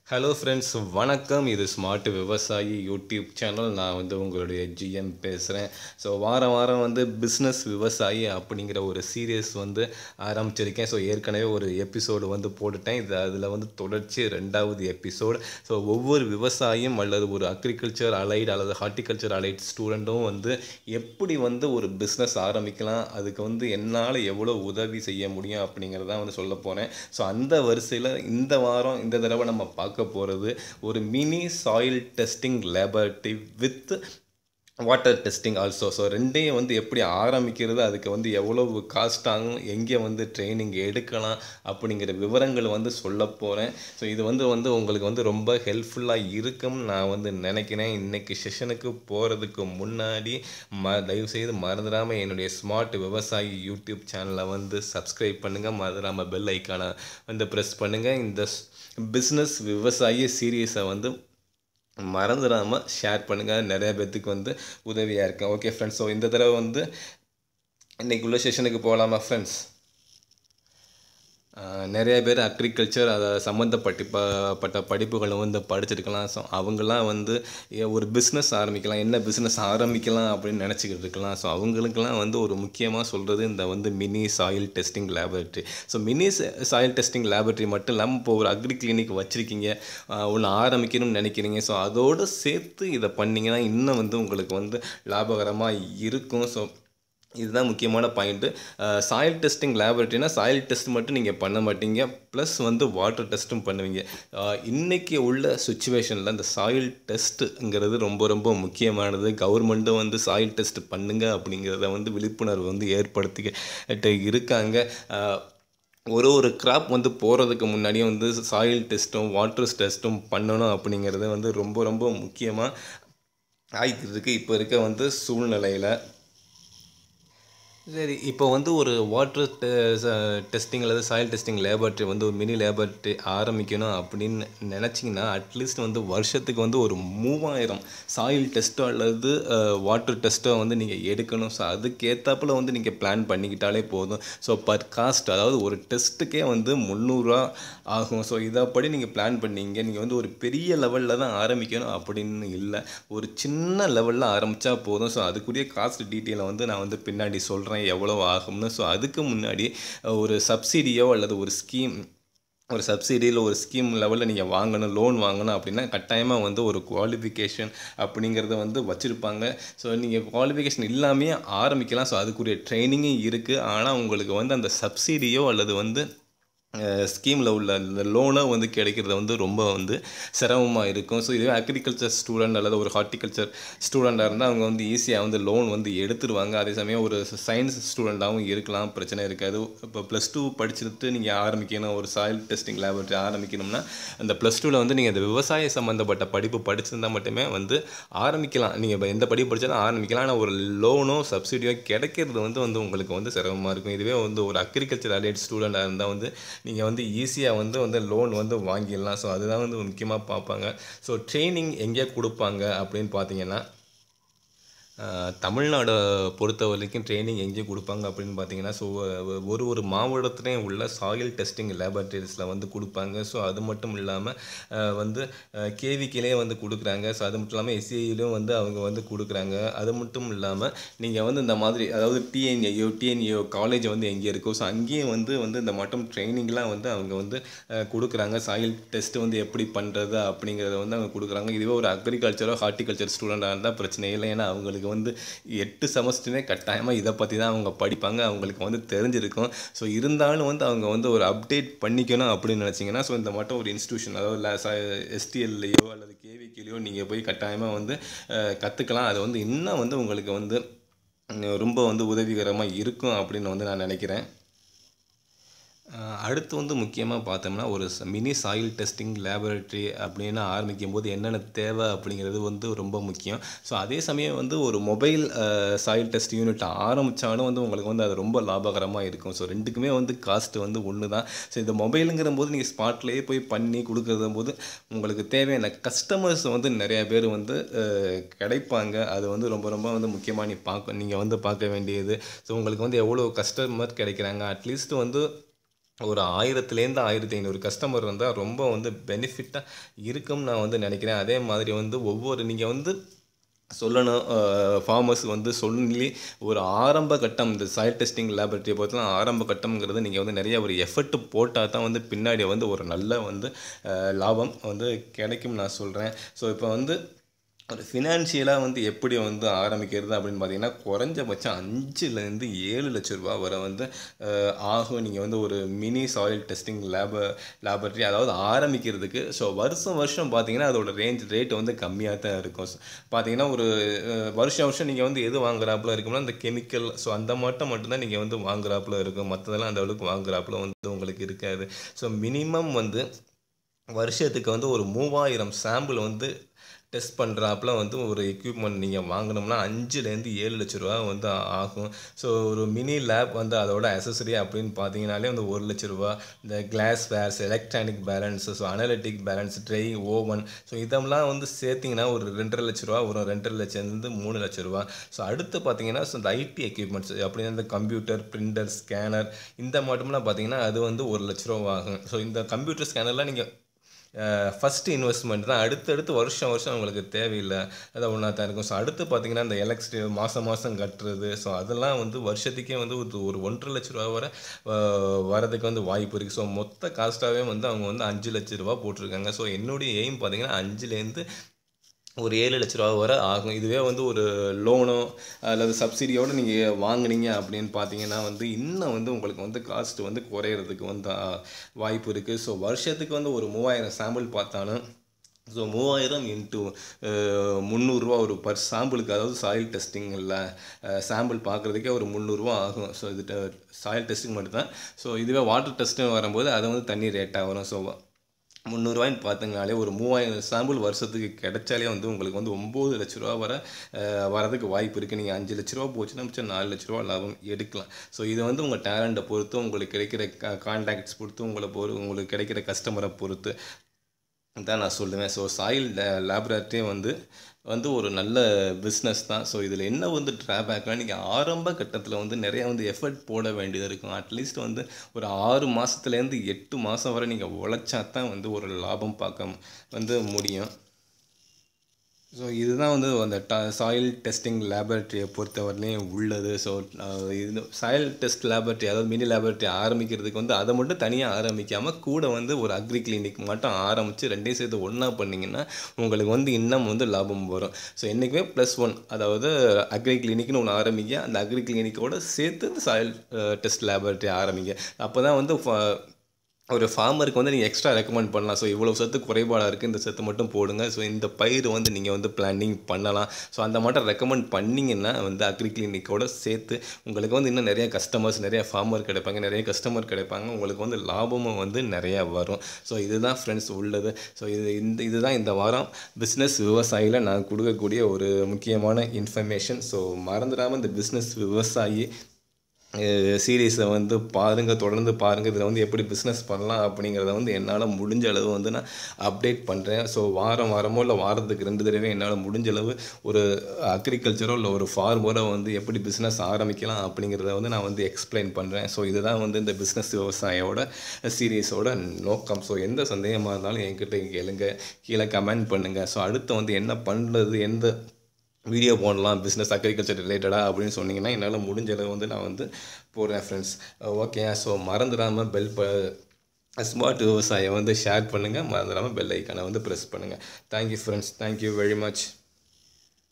hello friends வணக்கம் இது smart விவசாயி யூடியூப் சேனல் நான் வந்து உங்களுடைய ஜிஎம் பேசுகிறேன் ஸோ வாரம் வாரம் வந்து பிஸ்னஸ் விவசாயி அப்படிங்கிற ஒரு சீரியஸ் வந்து ஆரம்பிச்சிருக்கேன் ஸோ ஏற்கனவே ஒரு எபிசோடு வந்து போட்டுட்டேன் இது அதில் வந்து தொடர்ச்சி ரெண்டாவது எபிசோடு ஸோ ஒவ்வொரு விவசாயியும் அல்லது ஒரு அக்ரிகல்ச்சர் அலைட் அல்லது ஹார்டிகல்ச்சர் அலைட் ஸ்டூடெண்ட்டும் வந்து எப்படி வந்து ஒரு பிஸ்னஸ் ஆரம்பிக்கலாம் அதுக்கு வந்து என்னால் எவ்வளோ உதவி செய்ய முடியும் அப்படிங்கிறதான் வந்து சொல்ல போகிறேன் ஸோ அந்த வரிசையில் இந்த வாரம் இந்த தடவை நம்ம பார்க்க போகிறது ஒரு mini soil testing laboratory with water testing also so ரெண்டையும் வந்து எப்படி ஆரம்பிக்கிறது அதுக்கு வந்து எவ்வளவு காஸ்ட் ஆகும் எங்கே வந்து ட்ரைனிங் எடுக்கலாம் அப்படிங்கிற விவரங்கள் வந்து சொல்ல போகிறேன் ஸோ இது வந்து வந்து உங்களுக்கு வந்து ரொம்ப ஹெல்ப்ஃபுல்லாக இருக்கும் நான் வந்து நினைக்கிறேன் இன்றைக்கி செஷனுக்கு போகிறதுக்கு முன்னாடி ம தயவுசெய்து மறந்துடாமல் என்னுடைய ஸ்மார்ட் விவசாயி யூடியூப் சேனலை வந்து சப்ஸ்கிரைப் பண்ணுங்கள் மறந்துடாமல் பெல் ஐக்கானை வந்து ப்ரெஸ் பண்ணுங்கள் இந்த பிஸ்னஸ் விவசாய சீரியஸை வந்து மறந்துடாமல் ஷேர் பண்ணுங்கள் நிறைய பேர்த்துக்கு வந்து உதவியாக இருக்கேன் ஓகே ஃப்ரெண்ட்ஸ் ஸோ இந்த தடவை வந்து இன்றைக்கி உள்ள செஷனுக்கு போகலாமா ஃப்ரெண்ட்ஸ் நிறைய பேர் அக்ரிகல்ச்சர் அதை சம்மந்தப்பட்டு ப பட்ட படிப்புகளை வந்து படிச்சிருக்கலாம் ஸோ அவங்களாம் வந்து ஒரு பிஸ்னஸ் ஆரம்பிக்கலாம் என்ன பிஸ்னஸ் ஆரம்பிக்கலாம் அப்படின்னு நினச்சிக்கிட்டு இருக்கலாம் ஸோ அவங்களுக்கெல்லாம் வந்து ஒரு முக்கியமாக சொல்கிறது இந்த வந்து mini soil testing laboratory so mini soil testing laboratory மட்டும் இல்லாமல் இப்போ ஒரு அக்ரி கிளினிக் வச்சுருக்கீங்க ஒன்று ஆரம்பிக்கணும்னு நினைக்கிறீங்க ஸோ அதோடு சேர்த்து இதை பண்ணிங்கன்னா இன்னும் வந்து உங்களுக்கு வந்து லாபகரமாக இருக்கும் ஸோ இதுதான் முக்கியமான பாயிண்ட்டு சாயில் டெஸ்டிங் லேபரட்டரினா சாயில் டெஸ்ட் மட்டும் நீங்கள் பண்ண மாட்டீங்க ப்ளஸ் வந்து வாட்டர் டெஸ்ட்டும் பண்ணுவீங்க இன்றைக்கி உள்ள சுச்சுவேஷனில் இந்த சாயில் டெஸ்ட்டுங்கிறது ரொம்ப ரொம்ப முக்கியமானது கவர்மெண்ட்டும் வந்து சாயில் டெஸ்ட் பண்ணுங்க அப்படிங்கிறத வந்து விழிப்புணர்வு வந்து ஏற்படுத்திக்கிட்டு இருக்காங்க ஒரு ஒரு கிராப் வந்து போகிறதுக்கு முன்னாடியே வந்து சாயில் டெஸ்ட்டும் வாட்டர் டெஸ்ட்டும் பண்ணணும் அப்படிங்கிறது வந்து ரொம்ப ரொம்ப முக்கியமாக ஆகிட்டு இருக்குது இப்போ இருக்க வந்து சூழ்நிலையில் சரி இப்போ வந்து ஒரு வாட்டர் டெஸ்டிங் அல்லது சாயில் டெஸ்டிங் லேபரட்டரி வந்து ஒரு மினி லேபரட்டரி ஆரம்பிக்கணும் அப்படின்னு நினச்சிங்கன்னா அட்லீஸ்ட் வந்து வருஷத்துக்கு வந்து ஒரு மூவாயிரம் சாயில் டெஸ்ட்டோ அல்லது வாட்டர் டெஸ்ட்டோ வந்து நீங்கள் எடுக்கணும் ஸோ அதுக்கேற்றாப்புல வந்து நீங்கள் பிளான் பண்ணிக்கிட்டாலே போதும் ஸோ பர் காஸ்ட் அதாவது ஒரு டெஸ்ட்டுக்கே வந்து முந்நூறுரூவா ஆகும் ஸோ இதைப்படி நீங்கள் பிளான் பண்ணீங்க நீங்கள் வந்து ஒரு பெரிய லெவலில் தான் ஆரம்பிக்கணும் அப்படின்னு இல்லை ஒரு சின்ன லெவலில் ஆரம்பித்தா போதும் ஸோ அதுக்குரிய காஸ்ட் டீட்டெயிலை வந்து நான் வந்து பின்னாடி சொல்கிறேன் சொல்கிறேன் எவ்வளோ ஆகும்னு ஸோ அதுக்கு முன்னாடி ஒரு சப்சிடியோ அல்லது ஒரு ஸ்கீம் ஒரு சப்சிடியில் ஒரு ஸ்கீம் லெவலில் நீங்கள் வாங்கணும் லோன் வாங்கணும் அப்படின்னா கட்டாயமாக வந்து ஒரு குவாலிஃபிகேஷன் அப்படிங்கிறத வந்து வச்சுருப்பாங்க ஸோ நீங்கள் குவாலிஃபிகேஷன் இல்லாமே ஆரம்பிக்கலாம் ஸோ அதுக்குரிய ட்ரைனிங்கும் இருக்குது ஆனால் உங்களுக்கு வந்து அந்த சப்சிடியோ அல்லது வந்து ஸ்கீமில் உள்ள இந்த லோனை வந்து கிடைக்கிறது வந்து ரொம்ப வந்து சிரமமாக இருக்கும் ஸோ இதுவே அக்ரிகல்ச்சர் ஸ்டூடெண்ட் அல்லது ஒரு ஹார்டிகல்ச்சர் ஸ்டூடெண்ட்டாக இருந்தால் அவங்க வந்து ஈஸியாக வந்து லோன் வந்து எடுத்துருவாங்க அதே சமயம் ஒரு சயின்ஸ் ஸ்டூடெண்ட்டாகவும் இருக்கலாம் பிரச்சனை இருக்காது இப்போ ப்ளஸ் டூ படிச்சுட்டு நீங்கள் ஆரம்பிக்கணும் ஒரு சாயில் டெஸ்டிங் லேபரட்டரி ஆரம்பிக்கணும்னா அந்த ப்ளஸ் டூவில் வந்து நீங்கள் இந்த விவசாய சம்மந்தப்பட்ட படிப்பு படிச்சிருந்தால் மட்டுமே வந்து ஆரம்பிக்கலாம் நீங்கள் எந்த படிப்பு படித்தாலும் ஆரம்பிக்கலாம் ஆனால் ஒரு லோனோ சப்சிடியோ கிடைக்கிறது வந்து வந்து உங்களுக்கு வந்து சிரமமாக இருக்கும் இதுவே வந்து ஒரு அக்ரிகல்ச்சர் அலைட் ஸ்டூடெண்ட்டாக இருந்தால் வந்து நீங்கள் வந்து ஈஸியாக வந்து வந்து லோன் வந்து வாங்கிடலாம் ஸோ அதுதான் வந்து முக்கியமாக பார்ப்பாங்க ஸோ ட்ரைனிங் எங்கே கொடுப்பாங்க அப்படின்னு பார்த்தீங்கன்னா தமிழ்நாடை பொறுத்த வரைக்கும் ட்ரைனிங் எங்கேயும் கொடுப்பாங்க அப்படின்னு பார்த்தீங்கன்னா ஸோ ஒரு ஒரு மாவட்டத்துலேயும் உள்ள சாயில் டெஸ்டிங் லேபரட்டரிஸில் வந்து கொடுப்பாங்க ஸோ அது மட்டும் இல்லாமல் வந்து கேவிக்கிலே வந்து கொடுக்குறாங்க ஸோ அது மட்டும் இல்லாமல் எஸ்சிஐலையும் வந்து அவங்க வந்து கொடுக்குறாங்க அது மட்டும் இல்லாமல் நீங்கள் வந்து இந்த மாதிரி அதாவது டிஎன்ஏயோ டிஎன்ஏஓ காலேஜ் வந்து எங்கே இருக்கோ ஸோ அங்கேயும் வந்து வந்து இந்த மட்டும் ட்ரைனிங்லாம் வந்து அவங்க வந்து கொடுக்குறாங்க சாயில் டெஸ்ட் வந்து எப்படி பண்ணுறது அப்படிங்கிறத வந்து அவங்க கொடுக்குறாங்க இதுவே ஒரு அக்ரிகல்ச்சரோ ஹார்டிகல்ச்சர் ஸ்டூடெண்ட்டாக இருந்தால் பிரச்சனை இல்லை ஏன்னா அவங்களுக்கு அவங்களுக்கு வந்து எட்டு செமஸ்டரே கட்டாயமாக இதை பற்றி தான் அவங்க படிப்பாங்க அவங்களுக்கு வந்து தெரிஞ்சிருக்கும் ஸோ இருந்தாலும் வந்து அவங்க வந்து ஒரு அப்டேட் பண்ணிக்கணும் அப்படின்னு நினச்சிங்கன்னா ஸோ இந்த மட்டும் ஒரு இன்ஸ்டியூஷன் அதாவது எஸ்டிஎல்லையோ அல்லது கேவிக்கிலையோ நீங்கள் போய் கட்டாயமாக வந்து கற்றுக்கலாம் அது வந்து இன்னும் வந்து உங்களுக்கு வந்து ரொம்ப வந்து உதவிகரமாக இருக்கும் அப்படின்னு வந்து நான் நினைக்கிறேன் அடுத்து வந்து முக்கியமாக பார்த்தோம்னா ஒரு மினி சாயில் டெஸ்டிங் லேபரட்டரி அப்படின்னு ஆரம்பிக்கும் போது என்னென்ன தேவை அப்படிங்கிறது வந்து ரொம்ப முக்கியம் ஸோ அதே சமயம் வந்து ஒரு மொபைல் சாயில் டெஸ்ட் யூனிட் ஆரம்பித்தாலும் வந்து உங்களுக்கு வந்து அது ரொம்ப லாபகரமாக இருக்கும் ஸோ ரெண்டுக்குமே வந்து காஸ்ட் வந்து ஒன்று தான் ஸோ இந்த மொபைலுங்கிற போது நீங்கள் ஸ்பாட்லேயே போய் பண்ணி கொடுக்குறது போது உங்களுக்கு தேவையான கஸ்டமர்ஸ் வந்து நிறையா பேர் வந்து கிடைப்பாங்க அது வந்து ரொம்ப ரொம்ப வந்து முக்கியமாக நீ பார்க்க நீங்கள் வந்து பார்க்க வேண்டியது ஸோ உங்களுக்கு வந்து எவ்வளோ கஸ்டமர் கிடைக்கிறாங்க அட்லீஸ்ட் வந்து ஒரு ஆயிரத்துலேருந்து ஆயிரத்தி ஐநூறு கஸ்டமர் இருந்தால் ரொம்ப வந்து பெனிஃபிட்டாக இருக்கும்னு நான் வந்து நினைக்கிறேன் அதே மாதிரி வந்து ஒவ்வொரு நீங்கள் வந்து சொல்லணும் ஃபார்மர்ஸ் வந்து சொல்லி ஒரு ஆரம்ப கட்டம் இந்த சாயில் டெஸ்டிங் லேபரட்டரியை பொறுத்தலாம் ஆரம்ப கட்டம்ங்கிறது நீங்கள் வந்து நிறைய ஒரு எஃபர்ட் போட்டால் தான் வந்து பின்னாடி வந்து ஒரு நல்ல வந்து அஹ், லாபம் வந்து கிடைக்கும் நான் சொல்கிறேன் ஸோ இப்போ வந்து ஒரு ஃபினான்ஷியலாக வந்து எப்படி வந்து ஆரம்பிக்கிறது அப்படின்னு பார்த்தீங்கன்னா குறைஞ்சபட்சம் அஞ்சுலேருந்து ஏழு லட்ச ரூபா வரை வந்து அஹ், ஆகும் நீங்கள் வந்து ஒரு mini soil testing lab laboratory அதாவது ஆரம்பிக்கிறதுக்கு ஸோ வருஷம் வருஷம் பார்த்தீங்கன்னா அதோட ரேஞ்ச் ரேட் வந்து கம்மியாக தான் இருக்கும் So, பார்த்தீங்கன்னா ஒரு அஹ், வருஷம் வருஷம் நீங்கள் வந்து எது வாங்குறாப்புல இருக்கும்னா அந்த கெமிக்கல் ஸோ அந்த மட்டும் மட்டும்தான் நீங்கள் வந்து வாங்குறாப்புல இருக்கும் மற்றதெல்லாம் அந்த அளவுக்கு வாங்குறாப்புல வந்து உங்களுக்கு இருக்காது ஸோ மினிமம் வந்து வருஷத்துக்கு வந்து ஒரு மூவாயிரம் சாம்பிள் வந்து டெஸ்ட் பண்ணுறாப்புல வந்து ஒரு எக்யூப்மெண்ட் நீங்கள் வாங்கினோம்னா அஞ்சுலேருந்து ஏழு லட்ச ரூபா வந்து ஆகும் ஸோ ஒரு மினி லேப் வந்து அதோட அசசரி அப்படின்னு பார்த்தீங்கனாலே வந்து ஒரு லட்ச ரூபா இந்த glass wares electronic balance so analytic balance dry oven so இதெல்லாம் வந்து சேர்த்திங்கன்னா ஒரு ரெண்டரை லட்ச ரூபா வரும் ரெண்டரை லட்சம்லேருந்து மூணு லட்ச ரூபா ஸோ அடுத்து பார்த்தீங்கன்னா ஸோ இந்த ஐடி எக்யூப்மெண்ட்ஸ் அப்படின்னா இந்த கம்ப்யூட்டர் பிரிண்டர் ஸ்கேனர் இந்த மட்டும்லாம் பார்த்தீங்கன்னா அது வந்து ஒரு லட்ச ரூபா ஆகும் ஸோ இந்த கம்ப்யூட்டர் ஸ்கேனர்லாம் நீங்கள் ஃபஸ்ட்டு இன்வெஸ்ட்மெண்ட் தான் அடுத்தடுத்து வருஷம் வருஷம் உங்களுக்கு தேவையில்லை அது ஒன்றா தான் இருக்கும் ஸோ அடுத்து பார்த்தீங்கன்னா இந்த எலக்ட்ரி மாதம் மாதம் கட்டுறது ஸோ அதெல்லாம் வந்து வருஷத்துக்கே வந்து ஒரு ஒரு ஒன்றரை லட்ச ரூபா வரை அஹ், வரதுக்கு வந்து வாய்ப்பு இருக்குது ஸோ மொத்த காஸ்ட்டாகவே வந்து அவங்க வந்து அஞ்சு லட்ச ரூபா போட்டிருக்காங்க ஸோ என்னுடைய எய்ம் பார்த்தீங்கன்னா அஞ்சுலேருந்து ஒரு ஏழு லட்ச ரூபா வரை ஆகும் இதுவே வந்து ஒரு லோனோ அல்லது சப்சிடியோடு நீங்கள் வாங்குனீங்க அப்படின்னு பார்த்தீங்கன்னா வந்து இன்னும் வந்து உங்களுக்கு வந்து காஸ்ட் வந்து குறையிறதுக்கு வந்து ஆ, வாய்ப்பு இருக்குது ஸோ வருஷத்துக்கு வந்து ஒரு மூவாயிரம் சாம்பிள் பார்த்தாலும் ஸோ மூவாயிரம் இன்ட்டு முந்நூறுரூவா ஒரு பர் சாம்பிளுக்கு அதாவது சாயில் டெஸ்டிங்கில் சாம்பிள் பார்க்குறதுக்கே ஒரு முந்நூறுரூவா ஆகும் ஸோ இது சாயில் டெஸ்டிங் மட்டும்தான் ஸோ இதுவே வாட்டர் டெஸ்ட்டுன்னு வரும்போது அது வந்து தண்ணி ரேட்டாக வரும் ஸோ முந்நூறுரூவாய்ன்னு பார்த்தீங்கனாலே ஒரு மூவாயிரம் சாம்பிள் வருஷத்துக்கு கிடைச்சாலே வந்து உங்களுக்கு வந்து ஒம்பது லட்ச ரூபா வர அஹ், வரதுக்கு வாய்ப்பு இருக்குது நீங்கள் அஞ்சு லட்ச ரூபா போச்சுன்னா மிச்சம் நாலு லட்ச ரூபா லாபம் எடுக்கலாம் ஸோ இது வந்து உங்கள் டேலண்ட்டை பொறுத்து உங்களுக்கு கிடைக்கிற கான்டாக்ட்ஸ் பொறுத்து உங்களை பொறு உங்களுக்கு கிடைக்கிற கஸ்டமரை பொறுத்து தான் நான் சொல்லுவேன் ஸோ சாயில் லேபரேட்டரி வந்து வந்து ஒரு நல்ல பிஸ்னஸ் தான் ஸோ இதில் என்ன வந்து ட்ராபேக்னா நீங்கள் ஆரம்ப கட்டத்தில் வந்து நிறைய வந்து எஃபர்ட் போட வேண்டியது இருக்கும் அட்லீஸ்ட் வந்து ஒரு ஆறு மாதத்துலேருந்து எட்டு மாதம் வரை நீங்கள் உழைச்சா தான் வந்து ஒரு லாபம் பார்க்க வந்து முடியும் ஸோ இதுதான் வந்து அந்த ட சாயில் டெஸ்டிங் லேபரட்டரியை பொறுத்தவரையிலையும் உள்ளது ஸோ இது சாயில் டெஸ்ட் லேபரட்டரி அதாவது மினி லேபரட்டரி ஆரம்பிக்கிறதுக்கு வந்து அதை மட்டும் தனியாக ஆரம்பிக்காமல் கூட வந்து ஒரு அக்ரி கிளினிக் மட்டும் ஆரம்பித்து ரெண்டையும் சேர்த்து ஒன்றா பண்ணிங்கன்னா உங்களுக்கு வந்து இன்னும் வந்து லாபம் வரும் ஸோ என்றைக்குமே ப்ளஸ் ஒன் அதாவது அக்ரி கிளினிக்னு ஒன்று ஆரம்பிங்க அந்த அக்ரி கிளினிக்கோட சேர்த்து இந்த சாயில் டெஸ்ட் லேபரட்டரி ஆரம்பிங்க அப்போ தான் வந்து ஃப- ஒரு ஃபார்மருக்கு வந்து நீங்கள் எக்ஸ்ட்ரா ரெக்கமெண்ட் பண்ணலாம் ஸோ இவ்வளோ சத்து குறைபாடாக இருக்குது இந்த சத்து மட்டும் போடுங்க ஸோ இந்த பயிர் வந்து நீங்கள் வந்து பிளானிங் பண்ணலாம் ஸோ அந்த மட்டும் ரெக்கமெண்ட் பண்ணிங்கன்னா வந்து அக்ரி கிளினிக்கோட சேர்த்து உங்களுக்கு வந்து இன்னும் நிறைய கஸ்டமர்ஸ் நிறைய ஃபார்மர் கிடைப்பாங்க நிறைய கஸ்டமர் கிடைப்பாங்க உங்களுக்கு வந்து லாபமும் வந்து நிறையா வரும் ஸோ இதுதான் ஃப்ரெண்ட்ஸ் உள்ளது ஸோ இது இந்த இதுதான் இந்த வாரம் பிஸ்னஸ் விவசாயியில் நான் கொடுக்கக்கூடிய ஒரு முக்கியமான இன்ஃபர்மேஷன் ஸோ மறந்துடாமல் இந்த பிஸ்னஸ் விவசாயி சீரீஸை வந்து பாருங்கள் தொடர்ந்து பாருங்கள் இதில் வந்து எப்படி பிஸ்னஸ் பண்ணலாம் அப்படிங்கிறத வந்து என்னால் முடிஞ்ச அளவு வந்து நான் அப்டேட் பண்ணுறேன் ஸோ வாரம் வாரமோ இல்லை வாரத்துக்கு ரெண்டு தடவை என்னால் முடிஞ்ச அளவு ஒரு அக்ரிகல்ச்சரோ இல்லை ஒரு ஃபார்மரோ வந்து எப்படி பிஸ்னஸ் ஆரம்பிக்கலாம் அப்படிங்கிறத வந்து நான் வந்து எக்ஸ்பிளைன் பண்ணுறேன் ஸோ இதுதான் வந்து இந்த பிஸ்னஸ் விவசாயோட சீரீஸோட நோக்கம் ஸோ எந்த சந்தேகமாக இருந்தாலும் என்கிட்ட கேளுங்க கீழே கமெண்ட் பண்ணுங்கள் ஸோ அடுத்து வந்து என்ன பண்ணுறது எந்த வீடியோ போடலாம் பிஸ்னஸ் அக்ரிகல்ச்சர் ரிலேட்டடாக அப்படின்னு சொன்னீங்கன்னா என்னால் முடிஞ்ச அளவு வந்து நான் வந்து போடுறேன் ஃப்ரெண்ட்ஸ் ஓகே ஸோ மறந்துடாமல் பெல் ப ஸ்மார்ட் விவசாயம் வந்து ஷேர் பண்ணுங்கள் மறந்துடாமல் பெல் ஐக்கானை வந்து ப்ரெஸ் பண்ணுங்கள் thank you friends thank you very much